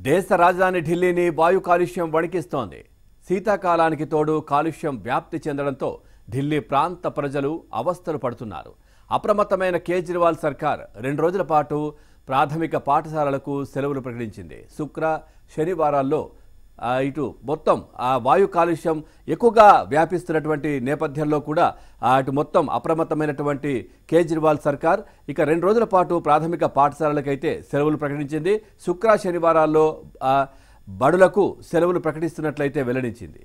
దేశ రాజధాని ఢిల్లీని వాయు కాలుష్యం వణికిస్తోంది శీతాకాలానికి తోడు కాలుష్యం వ్యాప్తి చెందడంతో ఢిల్లీ ప్రాంత ప్రజలు అవస్థలు పడుతున్నారు అప్రమత్తమైన కేజ్రీవాల్ సర్కార్ రెండు రోజుల పాటు ప్రాథమిక పాఠశాలలకు సెలవులు ప్రకటించింది శుక్ర శనివారాల్లో ఆ, ఇటు మొత్తం ఆ వాయు కాలుష్యం ఎక్కువగా వ్యాపిస్తున్నటువంటి నేపథ్యంలో కూడా ఆ, అటు మొత్తం అప్రమత్తమైనటువంటి కేజ్రీవాల్ సర్కార్ ఇక రెండు రోజుల పాటు ప్రాథమిక పాఠశాలలకైతే సెలవులు ప్రకటించింది శుక్ర శనివారాల్లో ఆ, బడులకు సెలవులు ప్రకటిస్తున్నట్లయితే వెల్లడించింది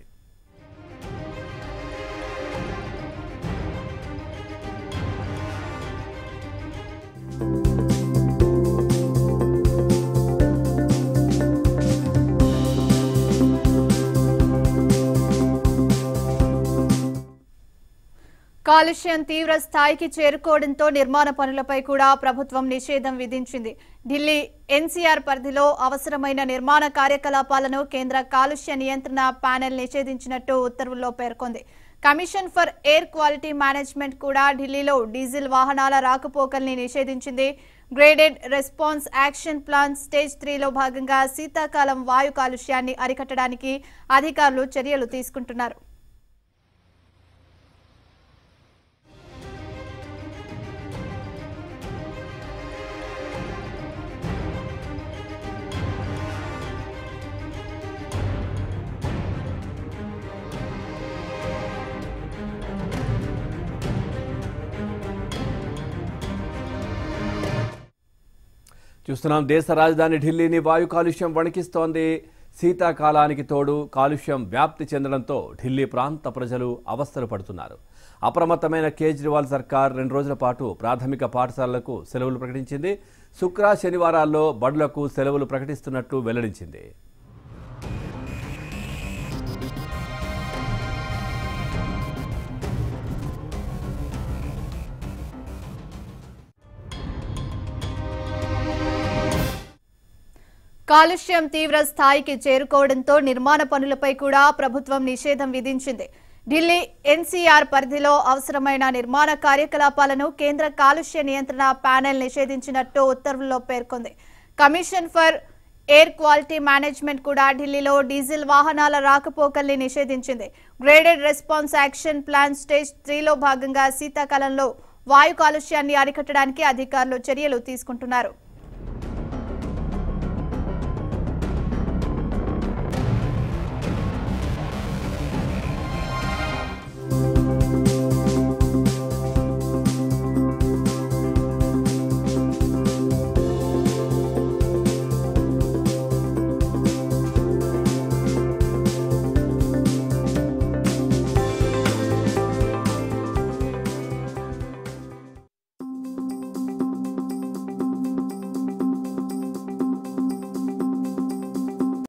కాలుష్యం తీవ్ర స్థాయికి చేరుకోవడంతో నిర్మాణ పనులపై కూడా ప్రభుత్వం నిషేధం విధించింది ఢిల్లీ ఎన్సీఆర్ పరిధిలో అవసరమైన నిర్మాణ కార్యకలాపాలను కేంద్ర కాలుష్య నియంత్రణ ప్యానెల్ నిషేధించినట్టు ఉత్తర్వుల్లో పేర్కొంది commission for air quality management కూడా ఢిల్లీలో డీజిల్ వాహనాల రాకపోకల్ని నిషేధించింది graded response action plan stage త్రీలో భాగంగా శీతాకాలం వాయు కాలుష్యాన్ని అరికట్టడానికి అధికారులు చర్యలు తీసుకుంటున్నారు చూస్తున్నాం దేశ రాజధాని ఢిల్లీని వాయు కాలుష్యం వణికిస్తోంది శీతాకాలానికి తోడు కాలుష్యం వ్యాప్తి చెందడంతో ఢిల్లీ ప్రాంత ప్రజలు అవస్థలు పడుతున్నారు అప్రమత్తమైన కేజ్రీవాల్ సర్కార్ రెండు రోజుల పాటు ప్రాథమిక పాఠశాలలకు సెలవులు ప్రకటించింది శుక్ర శనివారాల్లో బడులకు సెలవులు ప్రకటిస్తున్నట్టు వెల్లడించింది కాలుష్యం తీవ్ర స్థాయికి చేరుకోవడంతో నిర్మాణ పనులపై కూడా ప్రభుత్వం నిషేధం విధించింది ఢిల్లీ ఎన్సీఆర్ పరిధిలో అవసరమైన నిర్మాణ కార్యకలాపాలను కేంద్ర కాలుష్య నియంత్రణ ప్యానెల్ నిషేధించినట్టు ఉత్తర్వుల్లో పేర్కొంది commission for air quality management కూడా ఢిల్లీలో డీజిల్ వాహనాల రాకపోకల్ని నిషేధించింది graded response action plan stage త్రీలో భాగంగా శీతాకాలంలో వాయు కాలుష్యాన్ని అరికట్టడానికి అధికారులు చర్యలు తీసుకుంటున్నారు